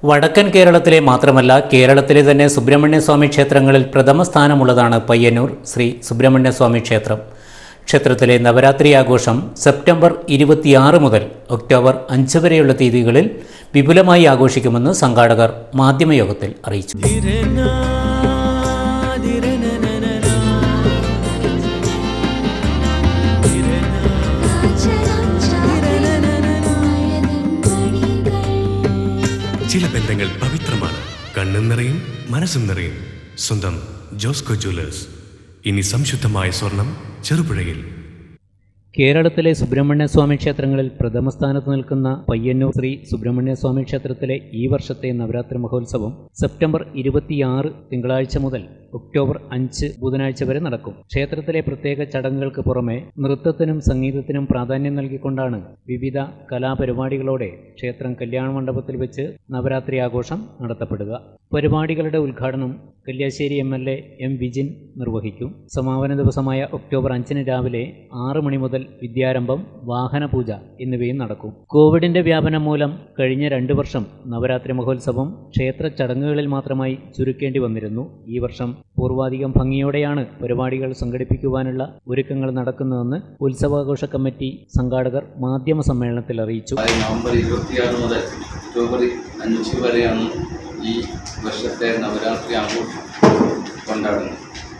വടക്കൻ കേരളത്തിലെ മാത്രമല്ല കേരളത്തിലെ തന്നെ സുബ്രഹ്മണ്യസ്വാമി ക്ഷേത്രങ്ങളിൽ പ്രഥമ സ്ഥാനമുള്ളതാണ് പയ്യന്നൂർ ശ്രീ സുബ്രഹ്മണ്യസ്വാമി ക്ഷേത്രം ക്ഷേത്രത്തിലെ നവരാത്രി ആഘോഷം സെപ്റ്റംബർ ഇരുപത്തിയാറ് മുതൽ ഒക്ടോബർ അഞ്ച് വരെയുള്ള തീയതികളിൽ വിപുലമായി ആഘോഷിക്കുമെന്ന് സംഘാടകർ മാധ്യമയോഗത്തിൽ അറിയിച്ചു ചില ബന്ധങ്ങൾ പവിത്രമാണ് കണ്ണും നിറയും മനസ്സും നിറയും സ്വന്തം ജോസ്കോ ജ്വല്ലേഴ്സ് ഇനി സംശുദ്ധമായ സ്വർണം ചെറുപുഴയിൽ കേരളത്തിലെ സുബ്രഹ്മണ്യസ്വാമി ക്ഷേത്രങ്ങളിൽ പ്രഥമ സ്ഥാനത്ത് നിൽക്കുന്ന പയ്യന്നൂർ ശ്രീ സുബ്രഹ്മണ്യസ്വാമി ക്ഷേത്രത്തിലെ ഈ വർഷത്തെ നവരാത്രി മഹോത്സവം സെപ്റ്റംബർ ഇരുപത്തിയാറ് തിങ്കളാഴ്ച മുതൽ ഒക്ടോബർ അഞ്ച് ബുധനാഴ്ച വരെ നടക്കും ക്ഷേത്രത്തിലെ പ്രത്യേക ചടങ്ങുകൾക്ക് പുറമെ നൃത്തത്തിനും സംഗീതത്തിനും പ്രാധാന്യം നൽകിക്കൊണ്ടാണ് വിവിധ കലാപരിപാടികളോടെ ക്ഷേത്രം കല്യാണ മണ്ഡപത്തിൽ വെച്ച് നവരാത്രി ആഘോഷം നടത്തപ്പെടുക പരിപാടികളുടെ ഉദ്ഘാടനം Kalliasseri M L A M Vijin നിർവഹിക്കും സമാപന ദിവസമായ ഒക്ടോബർ അഞ്ചിന് രാവിലെ ആറ് മണി മുതൽ വിദ്യാരംഭം വാഹനപൂജ എന്നിവയും നടക്കും കോവിഡിന്റെ വ്യാപനം മൂലം കഴിഞ്ഞ രണ്ടു വർഷം നവരാത്രി മഹോത്സവം ക്ഷേത്ര ചടങ്ങുകളിൽ മാത്രമായി ചുരുക്കേണ്ടി വന്നിരുന്നു ഈ വർഷം പൂർവാധികം ഭംഗിയോടെയാണ് പരിപാടികൾ സംഘടിപ്പിക്കുവാനുള്ള ഒരുക്കങ്ങൾ നടക്കുന്നതെന്ന് ഉത്സവാഘോഷ കമ്മിറ്റി സംഘാടകർ മാധ്യമ സമ്മേളനത്തിൽ അറിയിച്ചു അതായത് നവംബർ ഇരുപത്തിയാറ് മുതൽ ഒക്ടോബർ അഞ്ച് വരെയാണ് ഈ വർഷത്തെ നവരാത്രി ആഘോഷം കൊണ്ടാടുന്നത്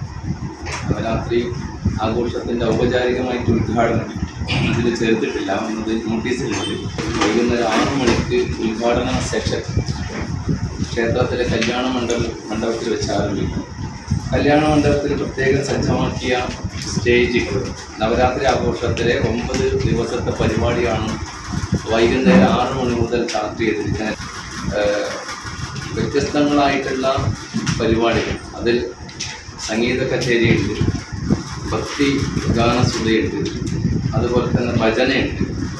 നവരാത്രി ആഘോഷത്തിൻ്റെ ഔപചാരികമായിട്ട് ഉദ്ഘാടനം ഇതിൽ ചേർത്തിട്ടില്ല എന്നത് നോട്ടീസിലുണ്ട് വൈകുന്നേരം ആറ് മണിക്ക് ഉദ്ഘാടന സെഷൻ ക്ഷേത്രത്തിലെ കല്യാണ മണ്ഡപ മണ്ഡപത്തിൽ വെച്ച് ആരംഭിക്കും കല്യാണ മണ്ഡപത്തിൽ പ്രത്യേകം സജ്ജമാക്കിയ സ്റ്റേജ് നവരാത്രി ആഘോഷത്തിലെ ഒമ്പത് ദിവസത്തെ പരിപാടിയാണ് വൈകുന്നേരം ആറ് മണി മുതൽ ചാർട്ട് ചെയ്തിരിക്കുന്നത് ഏഹ് വ്യത്യസ്തങ്ങളായിട്ടുള്ള പരിപാടികൾ അതിൽ സംഗീത കച്ചേരിയുണ്ട് ഭക്തി ഗാനസുതയുണ്ട് അതുപോലെ തന്നെ ഭജനയുണ്ട്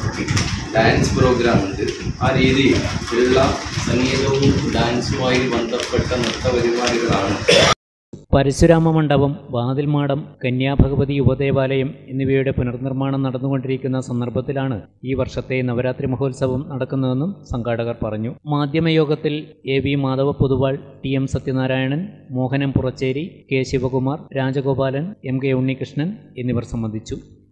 ഡാൻസ് പ്രോഗ്രാം ഉണ്ട് ആ രീതിയിൽ ഉള്ള സംഗീതവും ഡാൻസുമായി ബന്ധപ്പെട്ട നൃത്ത പരിപാടികളാണ് പരശുരാമ മണ്ഡപം വാതിൽമാടം കന്യാഭഗവതി ഉപദേവാലയം എന്നിവയുടെ പുനർനിർമ്മാണം നടന്നുകൊണ്ടിരിക്കുന്ന സന്ദർഭത്തിലാണ് ഈ വർഷത്തെ നവരാത്രി മഹോത്സവം നടക്കുന്നതെന്നും സംഘാടകർ പറഞ്ഞു മാധ്യമയോഗത്തിൽ A V Madhava Poduval T M Sathyanarayanan Mohanan Purachery K Sivakumar Rajagopalan M K Unnikrishnan എന്നിവർ സംബന്ധിച്ചു